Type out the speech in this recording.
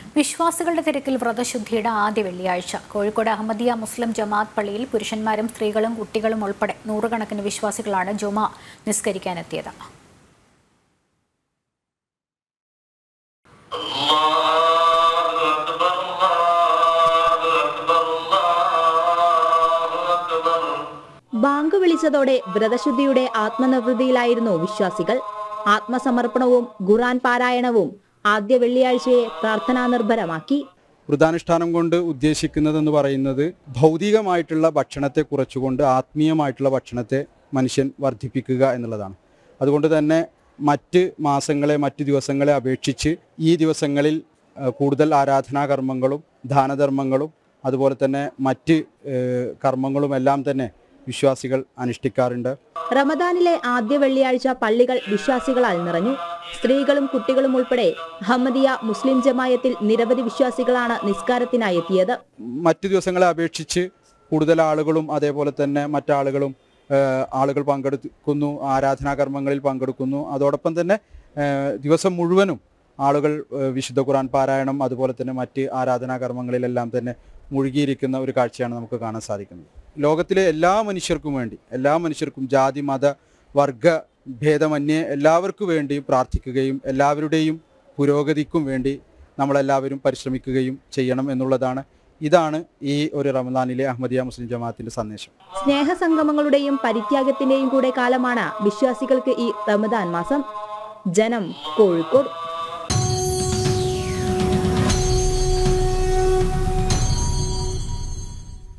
വിശ്വാസികളുടെ തിരക്കിൽ വ്രതശുദ്ധിയുടെ ആദ്യ വെള്ളിയാഴ്ച കോഴിക്കോട് അഹമ്മദിയ മുസ്ലിം ജമാഅത്ത് പള്ളിയിൽ പുരുഷന്മാരും സ്ത്രീകളും കുട്ടികളും ഉൾപ്പെടെ നൂറുകണക്കിന് വിശ്വാസികളാണ് ജുമ നിസ്കരിക്കാനെത്തിയത് ബാങ്ക് വിളിച്ചതോടെ വ്രതശുദ്ധിയുടെ ആത്മനിർവൃതിയിലായിരുന്നു വിശ്വാസികൾ ആത്മസമർപ്പണവും ഖുറാൻ പാരായണവും ആദ്യ വെള്ളിയാഴ്ചയെ പ്രാർത്ഥനാ നിർഭരമാക്കി വൃതാനുഷ്ഠാനം കൊണ്ട് ഉദ്ദേശിക്കുന്നതെന്ന് പറയുന്നത് ഭൗതികമായിട്ടുള്ള ഭക്ഷണത്തെ കുറച്ചുകൊണ്ട് ആത്മീയമായിട്ടുള്ള ഭക്ഷണത്തെ മനുഷ്യൻ വർദ്ധിപ്പിക്കുക എന്നുള്ളതാണ് അതുകൊണ്ട് തന്നെ മറ്റ് മാസങ്ങളെ മറ്റ് ദിവസങ്ങളെ അപേക്ഷിച്ച് ഈ ദിവസങ്ങളിൽ ആ, കൂടുതൽ ആരാധനാകർമ്മങ്ങളും ദാനധർമ്മങ്ങളും അതുപോലെ തന്നെ മറ്റ് ഏഹ്, കർമ്മങ്ങളും എല്ലാം തന്നെ വിശ്വാസികൾ അനുഷ്ഠിക്കാറുണ്ട് റമദാനിലെ ആദ്യ വെള്ളിയാഴ്ച പള്ളികൾ വിശ്വാസികളാൽ നിറഞ്ഞു സ്ത്രീകളും കുട്ടികളും ഉൾപ്പെടെ അഹമ്മദിയ മുസ്ലിം ജമായത്തിൽ നിരവധി വിശ്വാസികളാണ് നിസ്കാരത്തിനായി എത്തിയത് മറ്റു ദിവസങ്ങളെ അപേക്ഷിച്ച് കൂടുതൽ ആളുകളും അതേപോലെ തന്നെ മറ്റാളുകളും ഏഹ്, ആളുകൾ പങ്കെടുക്കുന്നു ആരാധനാകർമ്മങ്ങളിൽ പങ്കെടുക്കുന്നു അതോടൊപ്പം തന്നെ ഏഹ്, ദിവസം മുഴുവനും ആളുകൾ ഏഹ്, വിശുദ്ധ ഖുർആൻ പാരായണം അതുപോലെ തന്നെ മറ്റ് ആരാധനാകർമ്മങ്ങളിലെല്ലാം തന്നെ മുഴുകിയിരിക്കുന്ന ഒരു കാഴ്ചയാണ് നമുക്ക് കാണാൻ സാധിക്കുന്നത് ലോകത്തിലെ എല്ലാ മനുഷ്യർക്കും വേണ്ടി എല്ലാ മനുഷ്യർക്കും ജാതി മത വർഗ ഭേദമന്യേ എല്ലാവർക്കും വേണ്ടിയും പ്രാർത്ഥിക്കുകയും എല്ലാവരുടെയും പുരോഗതിക്കും വേണ്ടി നമ്മളെല്ലാവരും പരിശ്രമിക്കുകയും ചെയ്യണം എന്നുള്ളതാണ് ഇതാണ് ഈ ഒരു റമദാനിലെ അഹമ്മദിയ മുസ്ലിം ജമാഅത്തിന്റെ സന്ദേശം സ്നേഹസംഗമങ്ങളുടെയും പരിത്യാഗത്തിന്റെയും കൂടെ കാലമാണ് വിശ്വാസികൾക്ക് ഈ റമദാൻ മാസം ജനം കോഴിക്കോട്